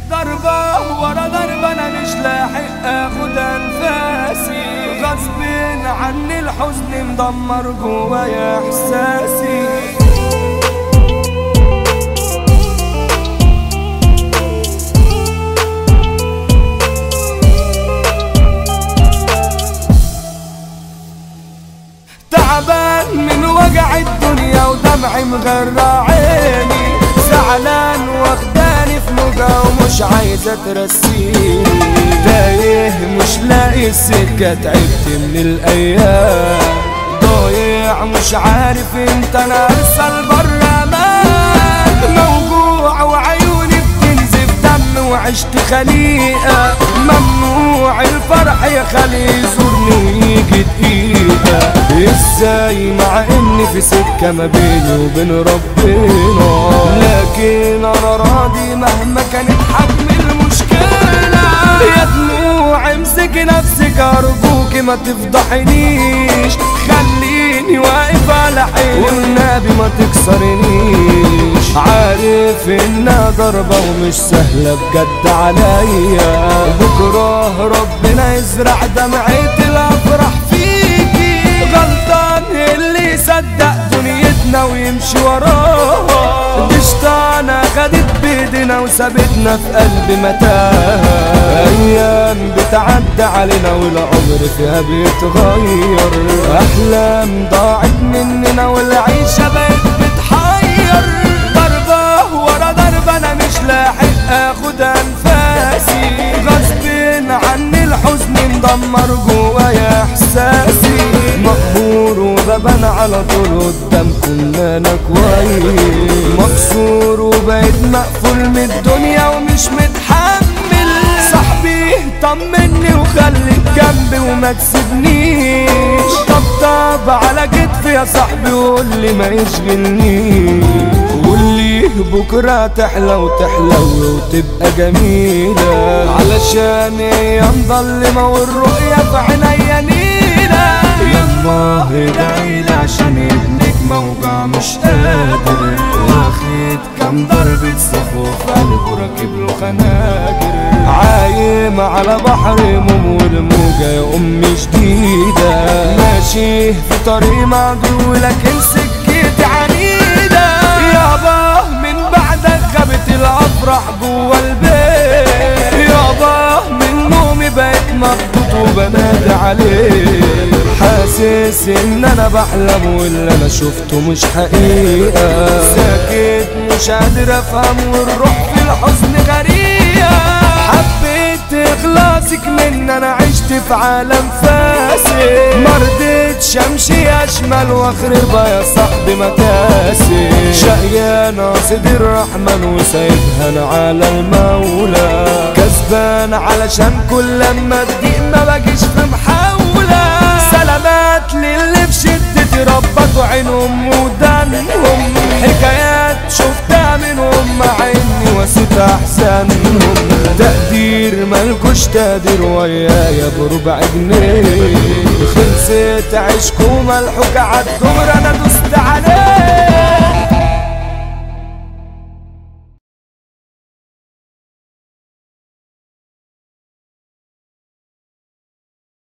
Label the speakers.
Speaker 1: ضربة ورا ضربة انا مش لاحق اخد انفاسي غصب عني الحزن مدمر جوايا احساسي تعبان من وجع الدنيا ودمعي مغرى عيني زعلان واخداني في موجة ومش عايزة ترسيني تايه مش لاقي السكة تعبت من الأيام ضايع مش عارف انت انا ارسل برا مان موجوع وعيوني بتنزف دم وعشت خليقة ممنوع الفرح يا خلي يزورني ويجي دقيقة ازاي مع اني في سكة ما بيني وبين ربنا لكن انا راضي مهما كانت حجم المشكلة يا دموع امسك نفسك ارجوك ما تفضحنيش خليني واقف على حيلي والنبي ما تكسرنيش عارف انها ضربة ومش سهلة بجد عليا بكره ربنا يزرع دمعة الافراح فيكي غلطان اللي يصدق دنيتنا ويمشي وراها دي شطانة خدت بيدنا وسابتنا في قلب متاهة أيام بتعدي علينا والعمر فيها بيتغير أحلام ضاعت مننا والعيشة بقت بتحير ضربة ورا ضربة أنا مش لاحق آخد أنفاسي غصب عني الحزن مدمر جوايا إحساسي مقهور وببان على طول قدامكم إن أنا كويس مكسور وبقيت مقفول من الدنيا ومش متحمل صاحبي طمني وخليك جنبي وما تسيبنيش طبطب على كتفي يا صاحبي وقول لي ما يشغلنيش قول لي بكرة تحلى وتحلى وتبقى جميلة علشان ايام ظلمة والرؤية في عينيا نيلة يما ادعي لي عشان ابنك موجع مش قادر واخد كام ضربة سيف وفي قلبه راكب له خناجر عايم على بحر هموم والموجة يا أمي شديدة ماشي في طريق معدول لكن سكتي عنيدة يابا من بعدك غابت الأفراح جوا البيت يابا من نومي بقيت مخبوط وبنادي عليك حاسس ان انا بحلم واللي انا شفته مش حقيقة ساكت مش قادر افهم والروح في الحزن غريقة حبيت اخلاصك من انا عشت في عالم فاسد مرضتش امشي اشمل واخربها يا صاحبي مكاسب شقيان قاصد الرحمن وسايبها انا على المولى كسبان علشان كل لما تضيق ما باجيش في محاولة سلامات للي في شدتي ربطوا عينهم ودانهم حكايات شفتها منهم مع اني وسيت احسنهم تقدير ملكوش تقدير ويايا بربع جنيه خلصت عشكوا ملحوك عالدمر انا دوست عليه